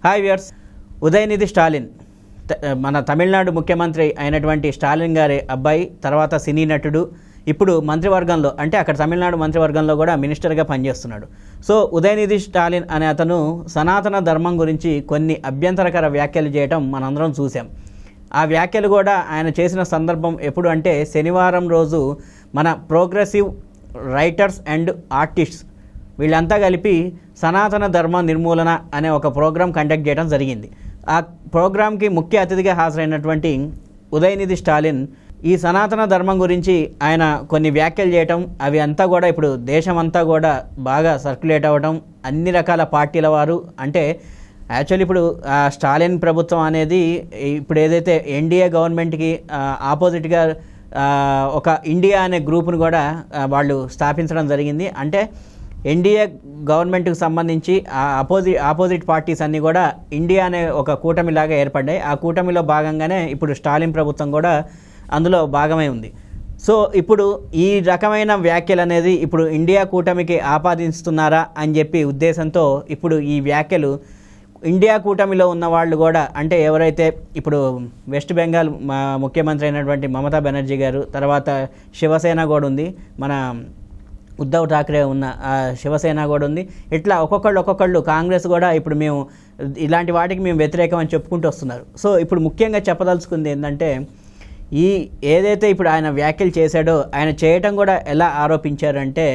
hi viewers Udhayanidhi Stalin త- మన తమిళనాడు ముఖ్యమంత్రి అయినటువంటి స్టాలిన్ గారి అబ్బాయి తర్వాత సినీ నటుడు ఇప్పుడు మంత్రివర్గంలో అంటే అక్కడ తమిళనాడు మంత్రివర్గంలో కూడా మినిస్టర్గా పనిచేస్తున్నాడు సో ఉదయనిధి స్టాలిన్ అనే అతను సనాతన ధర్మం గురించి కొన్ని అభ్యంతరకర వ్యాఖ్యలు చేయటం మనందరం చూసాం ఆ వ్యాఖ్యలు కూడా ఆయన చేసిన సందర్భం ఎప్పుడు అంటే శనివారం రోజు మన ప్రోగ్రెసివ్ రైటర్స్ అండ్ ఆర్టిస్ట్స్ వీళ్ళంతా కలిపి సనాతన ధర్మ నిర్మూలన అనే ఒక ప్రోగ్రాం కండక్ట్ చేయడం జరిగింది ఆ ప్రోగ్రాంకి ముఖ్య అతిథిగా హాజరైనటువంటి ఉదయనిధి స్టాలిన్ ఈ సనాతన ధర్మం గురించి ఆయన కొన్ని వ్యాఖ్యలు చేయటం అవి అంతా కూడా ఇప్పుడు దేశం అంతా కూడా బాగా సర్క్యులేట్ అవ్వడం అన్ని రకాల పార్టీల వారు అంటే యాక్చువల్లీ ఇప్పుడు ఆ, స్టాలిన్ ప్రభుత్వం అనేది ఇప్పుడు ఏదైతే ఎన్డీఏ గవర్నమెంట్కి ఆ, ఆపోజిట్గా ఆ, ఒక ఇండియా అనే గ్రూప్ను కూడా ఆ, వాళ్ళు స్థాపించడం జరిగింది అంటే ఎన్డీఏ గవర్నమెంట్కి సంబంధించి ఆ అపోజిట్ ఆపోజిట్ పార్టీస్ అన్నీ కూడా ఇండియా అనే ఒక కూటమిలాగా ఏర్పడ్డాయి ఆ కూటమిలో భాగంగానే ఇప్పుడు స్టాలిన్ ప్రభుత్వం కూడా అందులో భాగమై ఉంది సో ఇప్పుడు ఈ రకమైన వ్యాఖ్యలు అనేది ఇప్పుడు ఇండియా కూటమికి ఆపాదిస్తున్నారా అని చెప్పి ఉద్దేశంతో ఇప్పుడు ఈ వ్యాఖ్యలు ఇండియా కూటమిలో ఉన్న వాళ్ళు కూడా అంటే ఎవరైతే ఇప్పుడు వెస్ట్ బెంగాల్ మా ముఖ్యమంత్రి అయినటువంటి మమతా బెనర్జీ గారు తర్వాత శివసేన కూడా ఉంది మన ఉద్ధవ్ ఠాక్రే ఉన్న ఆ శివసేన కూడా ఉంది ఇట్లా ఒక్కొక్కళ్ళు ఒక్కొక్కళ్ళు కాంగ్రెస్ కూడా ఇప్పుడు మేము ఇలాంటి వాటికి మేము వ్యతిరేకం అని చెప్పుకుంటూ వస్తున్నారు సో ఇప్పుడు ముఖ్యంగా చెప్పదలుచుకుంది ఏంటంటే ఈ ఏదైతే ఇప్పుడు ఆయన వ్యాఖ్యలు చేశాడో ఆయన చేయటం కూడా ఎలా ఆరోపించారంటే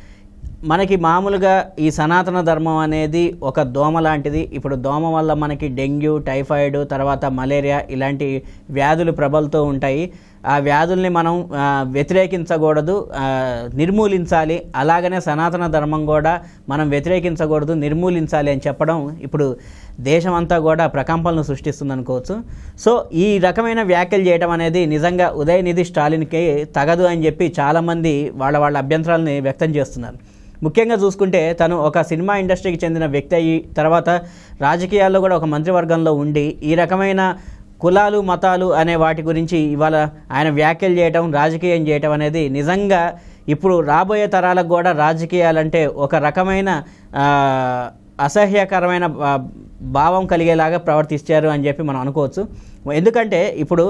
మనకి మామూలుగా ఈ సనాతన ధర్మం అనేది ఒక దోమ లాంటిది ఇప్పుడు దోమ వల్ల మనకి డెంగ్యూ టైఫాయిడ్ తర్వాత మలేరియా ఇలాంటి వ్యాధులు ప్రబలుతూ ఉంటాయి ఆ వ్యాధుల్ని మనం ఆ, వ్యతిరేకించకూడదు ఆ, నిర్మూలించాలి అలాగనే సనాతన ధర్మం కూడా మనం వ్యతిరేకించకూడదు నిర్మూలించాలి అని చెప్పడం ఇప్పుడు దేశం అంతా కూడా ప్రకంపనలు సృష్టిస్తుంది అనుకోవచ్చు సో ఈ రకమైన వ్యాఖ్యలు చేయడం అనేది నిజంగా ఉదయనిధి స్టాలిన్కి తగదు అని చెప్పి చాలామంది వాళ్ళ వాళ్ళ అభ్యంతరాలని వ్యక్తం చేస్తున్నారు ముఖ్యంగా చూసుకుంటే తను ఒక సినిమా ఇండస్ట్రీకి చెందిన వ్యక్తి అయ్యి తర్వాత రాజకీయాల్లో కూడా ఒక మంత్రివర్గంలో ఉండి ఈ రకమైన కులాలు మతాలు అనే వాటి గురించి ఇవాళ ఆయన వ్యాఖ్యలు చేయటం రాజకీయం చేయటం అనేది నిజంగా ఇప్పుడు రాబోయే తరాలకు కూడా రాజకీయాలంటే ఒక రకమైన ఆ, అసహ్యకరమైన ఆ, భావం కలిగేలాగా ప్రవర్తిస్తారు అని చెప్పి మనం అనుకోవచ్చు ఎందుకంటే ఇప్పుడు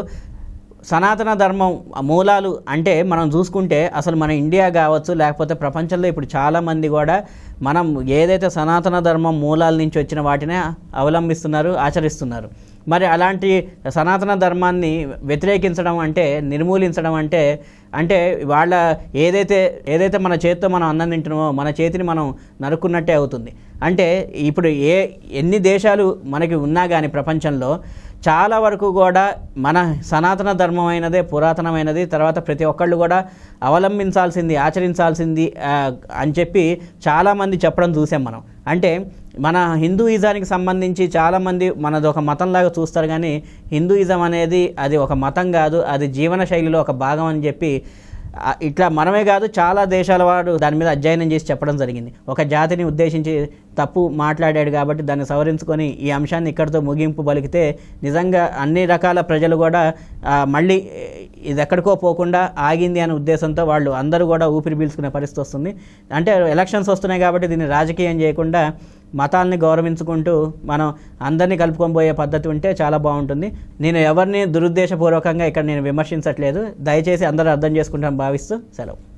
సనాతన ధర్మం మూలాలు అంటే మనం చూసుకుంటే అసలు మన ఇండియా కావచ్చు లేకపోతే ప్రపంచంలో ఇప్పుడు చాలామంది కూడా మనం ఏదైతే సనాతన ధర్మం మూలాల నుంచి వచ్చిన వాటినే అవలంబిస్తున్నారు ఆచరిస్తున్నారు మరి అలాంటి సనాతన ధర్మాన్ని వ్యతిరేకించడం అంటే నిర్మూలించడం అంటే అంటే వాళ్ళ ఏదైతే ఏదైతే మన చేతితో మనం అన్నం తింటున్నామో మన చేతిని మనం నరుక్కున్నట్టే అవుతుంది అంటే ఇప్పుడు ఏ ఎన్ని దేశాలు మనకి ఉన్నా కానీ ప్రపంచంలో చాలా వరకు కూడా మన సనాతన ధర్మం అయినదే పురాతనమైనది తర్వాత ప్రతి ఒక్కళ్ళు కూడా అవలంబించాల్సింది ఆచరించాల్సింది ఆ, అని చెప్పి చాలామంది చెప్పడం చూసాం మనం అంటే మన హిందూయిజానికి సంబంధించి చాలామంది మనది ఒక మతంలాగా చూస్తారు కానీ హిందూయిజం అనేది అది ఒక మతం కాదు అది జీవన శైలిలో ఒక భాగం అని చెప్పి ఆ, ఇట్లా మనమే కాదు చాలా దేశాల వాడు దాని మీద అధ్యయనం చేసి చెప్పడం జరిగింది ఒక జాతిని ఉద్దేశించి తప్పు మాట్లాడాడు కాబట్టి దాన్ని సవరించుకొని ఈ అంశాన్ని ఇక్కడితో ముగింపు పలికితే నిజంగా అన్ని రకాల ప్రజలు కూడా ఆ, మళ్ళీ ఇది ఎక్కడికో పోకుండా ఆగింది అనే ఉద్దేశంతో వాళ్ళు అందరూ కూడా ఊపిరి పీల్చుకునే పరిస్థితి వస్తుంది అంటే ఎలక్షన్స్ వస్తున్నాయి కాబట్టి దీన్ని రాజకీయం చేయకుండా మతాల్ని గౌరవించుకుంటూ మనం అందరినీ కలుపుకొని పోయే పద్ధతి ఉంటే చాలా బాగుంటుంది నేను ఎవరిని దురుద్దేశపూర్వకంగా ఇక్కడ నేను విమర్శించట్లేదు దయచేసి అందరూ అర్థం చేసుకుంటాను భావిస్తూ సెలవు